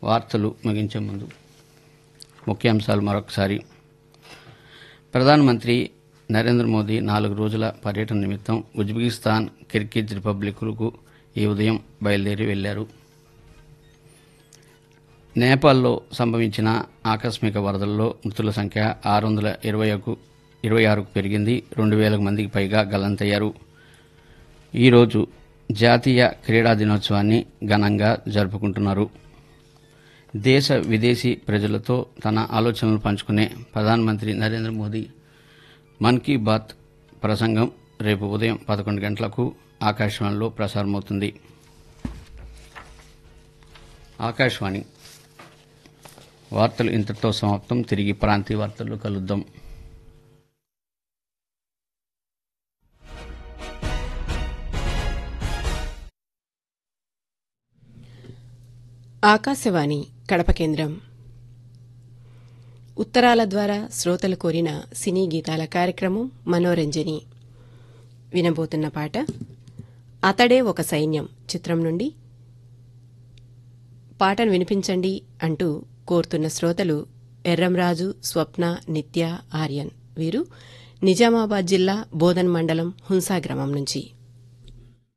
వార్తలు ముగించే ముందు ముఖ్యాంశాలు మరొకసారి ప్రధానమంత్రి నరేంద్ర మోదీ నాలుగు రోజుల పర్యటన నిమిత్తం ఉజ్బెకిస్తాన్ కిర్గిజ్ రిపబ్లిక్లకు ఈ ఉదయం బయలుదేరి వెళ్లారు నేపాల్లో సంభవించిన ఆకస్మిక వరదల్లో మృతుల సంఖ్య ఆరు వందల ఇరవై ఇరవై ఆరుకు పెరిగింది రెండు వేల మందికి పైగా గల్లంతయ్యారు ఈరోజు జాతీయ క్రీడా దినోత్సవాన్ని ఘనంగా జరుపుకుంటున్నారు దేశ విదేశీ ప్రజలతో తన ఆలోచనలు పంచుకునే ప్రధానమంత్రి నరేంద్ర మోదీ మన్ కీ బాత్ ప్రసంగం రేపు ఉదయం పదకొండు గంటలకు ఆకాశవాణిలో ప్రసారమవుతుంది ఆకాశవాణి వార్తలు ఇంతటితో సమాప్తం తిరిగి ప్రాంతీయ వార్తల్లో కలుద్దాం ఆకాశవాణి కడప కేంద్రం ఉత్తరాల ద్వారా శ్రోతలు కోరిన సినీ గీతాల కార్యక్రమం మనోరంజని వినబోతున్న పాట అతడే ఒక సైన్యం చిత్రం నుండి పాటను వినిపించండి అంటూ కోరుతున్న శ్రోతలు ఎర్రంరాజు స్వప్న నిత్య ఆర్యన్ వీరు నిజామాబాద్ జిల్లా బోధన్ మండలం హుంసా గ్రామం నుంచి